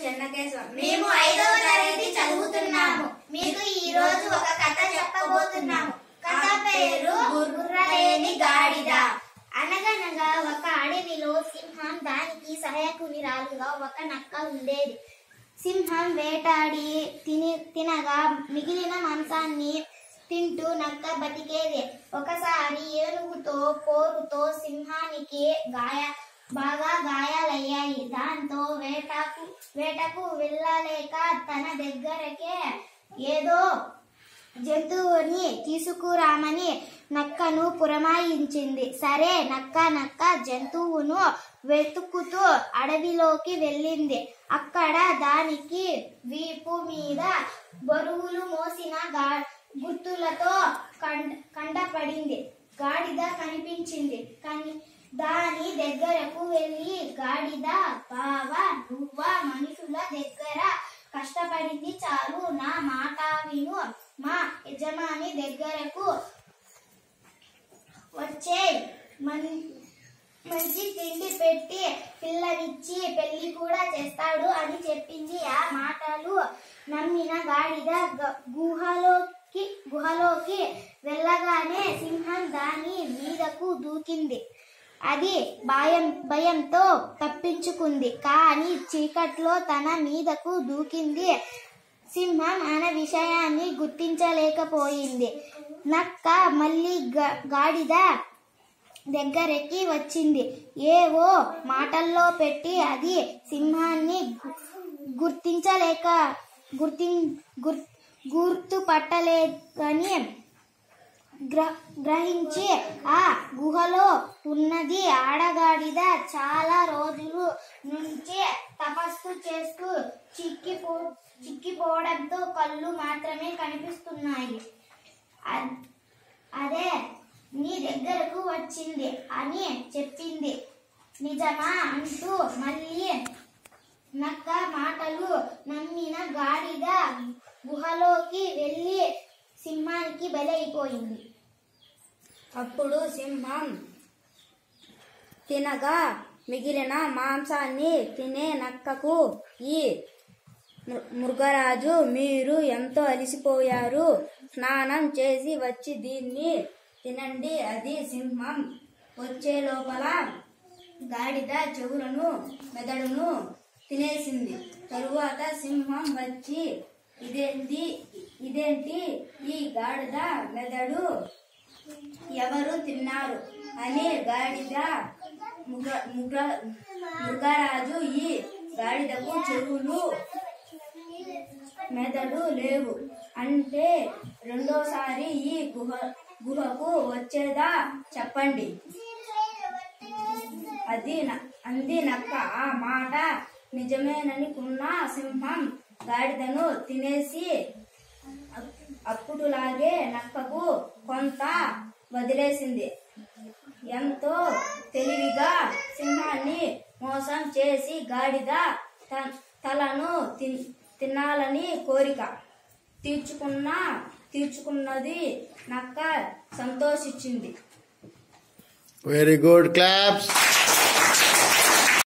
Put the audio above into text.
చెన్నకేశవం మేము ఐదవ తరగతి చదువుతున్నాము మీకు ఈ రోజు ఒక కథ చెప్పబోతున్నాము కథ పేరు బుర్రలేని గాడిద అనగనగా ఒక అడవిలో సింహం దానికి సహాయకునిరాలుగా ఒక నక్క ఉండేది సింహం వేటాడి తిని తినగా మిగిలిన మాంసాన్ని తింటూ నక్క బతికేది ఒకసారి ఏనుగుతో పోరుతో సింహానికి గాయ బాగా గాయాలయ్యాయి దాంతో వేటకు వేటకు వెళ్ళలేక తన దగ్గరకే ఏదో జంతువుని తీసుకురామని నక్కను పురమాయించింది సరే నక్క నక్క జంతువును వెతుకుతూ అడవిలోకి వెళ్ళింది అక్కడ దానికి వీపు మీద బరువులు మోసిన గా గుర్తులతో కండ కండపడింది గాడిద కనిపించింది కానీ దాని దగ్గరకు వెళ్ళి గాడిద బావా నువ్వా మనుషుల దగ్గర కష్టపడింది చాలు నా మాట విను మా యజమాని దగ్గరకు వచ్చే మంచి తిండి పెట్టి పిల్లనిచ్చి పెళ్లి కూడా చేస్తాడు అని చెప్పింది ఆ మాటలు నమ్మిన గాడిద గ- గుహలోకి గుహలోకి వెళ్ళగానే సింహం దాని మీదకు దూకింది అది భయం భయంతో తప్పించుకుంది కానీ చీకట్లో తన మీదకు దూకింది సింహం అనే విషయాన్ని గుర్తించలేకపోయింది నక్క మళ్ళీ గ- గాడిద దగ్గరికి వచ్చింది ఏవో మాటల్లో పెట్టి అది సింహాన్ని గు- గుర్తించలేక గుర్తి గుర్ గుర్తుపట్టలేదని గ్ర- గ్రహించి ఆ గుహలో ఉన్నది ఆడగాడిద చాలా రోజులు నుంచి తపస్సు చేస్తూ చిక్కిపో చిక్కిపోవడంతో కళ్ళు మాత్రమే కనిపిస్తున్నాయి అద్- అదే నీ దగ్గరకు వచ్చింది అని చెప్పింది నిజమా అంటూ మళ్ళీ నక్క మాటలు నమ్మిన గాడిద గుహలోకి వెళ్ళి సింహానికి బలైపోయింది అప్పుడు సింహం తినగా మిగిలిన మాంసాన్ని తినే నక్కకు ఈ మృ- మృగరాజు మీరు ఎంతో అలసిపోయారు స్నానం చేసి వచ్చి దీన్ని తినండి అది సింహం వచ్చే లోపల గాడిద చెవులను మెదడును తినేసింది తరువాత సింహం వచ్చి ఇదేంటి ఇదేంటి ఈ గాడిద మెదడు ఎవరు తిన్నారు అని గాడిద ముగ ముగ మృగరాజు ఈ గాడిదకు చెవులు మెదడు లేవు అంటే రెండోసారి ఈ గుహ గుహకు వచ్చేదా చెప్పండి అది న- అంది నక్క ఆ మాట నిజమేననుకున్న సింహం గాడిదను తినేసి అప్- అప్పుడులాగే నక్కకు కొంత వదిలేసింది ఎంతో తెలివిగా సింహాన్ని మోసం చేసి గాడిద త- తలను తిన్- తినాలని కోరిక తీర్చుకున్న తీర్చుకున్నది నక్క సంతోషించింది Very good. Claps.